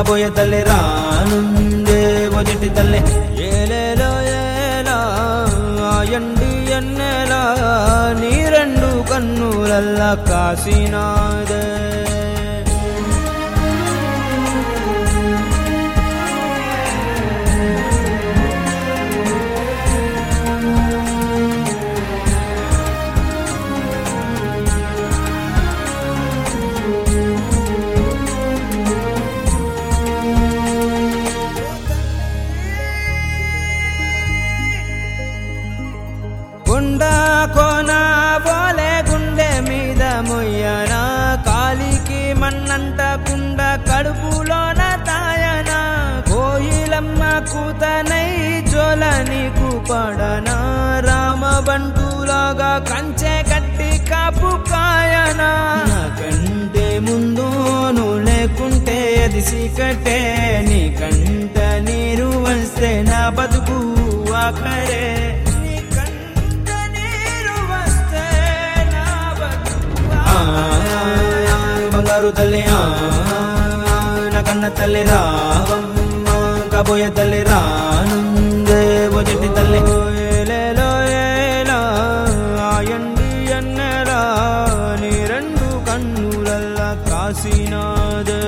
కాబోయే తల్లి రానుందే మొదటి తల్లి ఏలేలో ఏలా ఆ ఎండి ఎన్నెలా నీ రెండు కన్నులల్లా కాసినాదే కొండ కోన పోలే గుండె మీద మొయ్యన కాలికి మన్నంట కుండ కడుపులోన తాయన కోయిలమ్మ కూతనై జోల నీకు పడన రామ బంటులాగా కంచె కట్టి కాపు కాయన కంటే ముందు నువ్వు లేకుంటే అది సీకటే నీ కంట నీరు వస్తే నా బతుకు ఆఖరే నీ కంట నీరు వస్తే నా బతుకు ఆఖరే. బంగారు తల్లి ఆ, నా కన్న తల్లి రావమ్మ కాబోయే తల్లి రానుందే మొదటి తల్లి ఏలేలో ఏలా ఆ ఎండి ఎన్నెలా నీ రెండు కన్నులల్లా కాసినాదే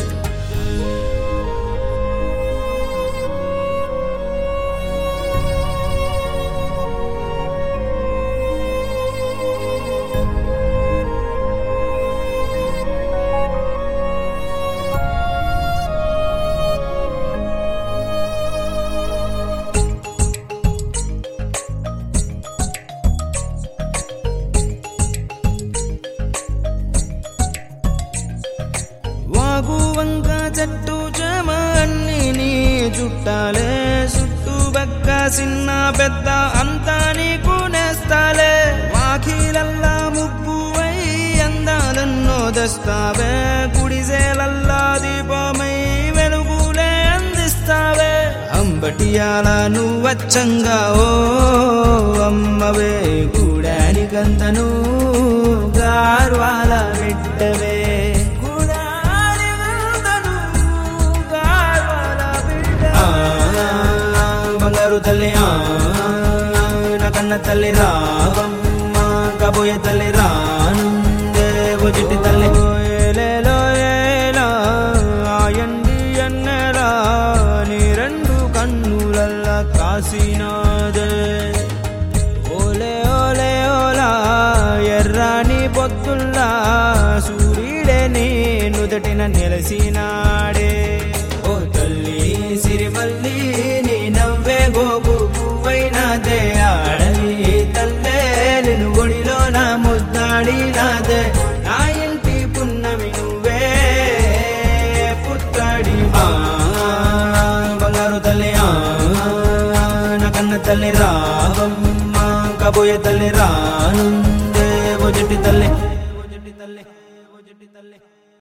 వాగు వంక చెట్టు చెమ అన్ని నీ చుట్టాలే చుట్టూ బక్క చిన్న పెద్ద అంతా నీకు నేస్తాలే వాకిలల్లా ముగ్గువై అందాలన్నో తెస్తావే గుడిసేలల్లా దీపమై వెలుగులే అందిస్తావే అంబటియాల నువ్వచ్చంగా ఓ అమ్మవే కూడానికంతను గార్వాల బిడ్డవే కూడానికంతను గార్వాల బిడ్డవే. ఆ, బంగారు తల్లి ఆ, నా కన్న తల్లి రావమ్మ కాబోయే తల్లి రానుందే చిట్టి తల్లి ఏలేలో ఏలా ఆ ఎండి ఎన్నెలా నీ రెండు కన్నులల్లా కాసినాదే ఓలే ఓలే ఓలా ఎర్రాని పొత్తుల్లా సూర్యుడే నీ నుదటిన నిలసినాడే ఓ తల్లి సిరిమల్లి నీ నవ్వే గోపు పువ్వైనాదే ఆడని తల్లే నిన్ను గుడిలో నా ముద్దాడినాదే నా ఇంటి పున్నమి నువ్వే పుత్తాడి ఆ, బంగారు తల్లి ఆ, నా కన్న తల్లి రావమ్మ కాబోయే తల్లి రానుందే ఓ చెట్టి తల్లి ఓ చెట్టి తల్లి ఓ చెట్టి తల్లి